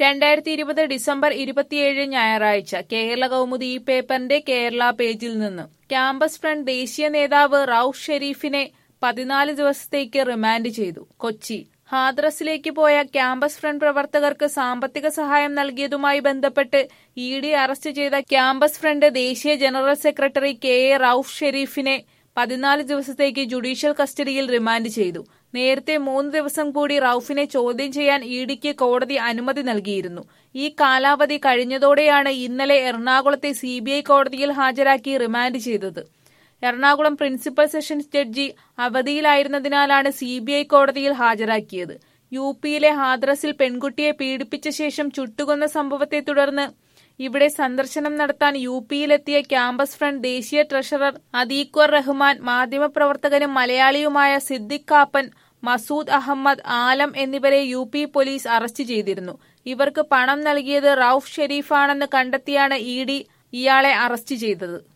രണ്ടായിരത്തി ഇരുപത് ഡിസംബർ ഇരുപത്തിയേഴ് ഞായറാഴ്ച കേരള കൗമുദി ഈ പേപ്പറിന്റെ കേരള പേജിൽ നിന്ന് ക്യാമ്പസ് ഫ്രണ്ട് ദേശീയ നേതാവ് റൌഫ് ഷെരീഫിനെ പതിനാല് ദിവസത്തേക്ക് റിമാൻഡ് ചെയ്തു കൊച്ചി ഹാദ്രസിലേക്ക് പോയ ക്യാമ്പസ് ഫ്രണ്ട് പ്രവർത്തകർക്ക് സാമ്പത്തിക സഹായം നൽകിയതുമായി ബന്ധപ്പെട്ട് ഇ ഡി അറസ്റ്റ് ചെയ്ത ക്യാമ്പസ് ഫ്രണ്ട് ദേശീയ general secretary K A Rauf ഷെരീഫിനെ പതിനാല് ദിവസത്തേക്ക് ജുഡീഷ്യൽ കസ്റ്റഡിയിൽ റിമാൻഡ് ചെയ്തു നേരത്തെ മൂന്ന് ദിവസം കൂടി റൌഫിനെ ചോദ്യം ചെയ്യാൻ ഇ ഡിക്ക് കോടതി അനുമതി നൽകിയിരുന്നു ഈ കാലാവധി കഴിഞ്ഞതോടെയാണ് ഇന്നലെ എറണാകുളത്തെ സി കോടതിയിൽ ഹാജരാക്കി റിമാൻഡ് ചെയ്തത് എറണാകുളം പ്രിൻസിപ്പൽ സെഷൻസ് ജഡ്ജി അവധിയിലായിരുന്നതിനാലാണ് സി ബി ഐ കോടതിയിൽ ഹാജരാക്കിയത് യു പിയിലെ ഹാദ്രസിൽ പെൺകുട്ടിയെ പീഡിപ്പിച്ച ശേഷം ചുട്ടുകൊന്ന സംഭവത്തെ തുടർന്ന് ഇവിടെ സന്ദർശനം നടത്താൻ യു പിയിലെത്തിയ ക്യാമ്പസ് ഫ്രണ്ട് ദേശീയ ട്രഷറർ അദീഖ്വർ റഹ്മാൻ മാധ്യമപ്രവർത്തകനും മലയാളിയുമായ സിദ്ദിഖ് കാപ്പൻ മസൂദ് അഹമ്മദ് ആലം എന്നിവരെ യു പി പോലീസ് അറസ്റ്റ് ചെയ്തിരുന്നു ഇവർക്ക് പണം നൽകിയത് റൌഫ് ഷെരീഫാണെന്ന് കണ്ടെത്തിയാണ് ഇ ഡി ഇയാളെ അറസ്റ്റ് ചെയ്തത്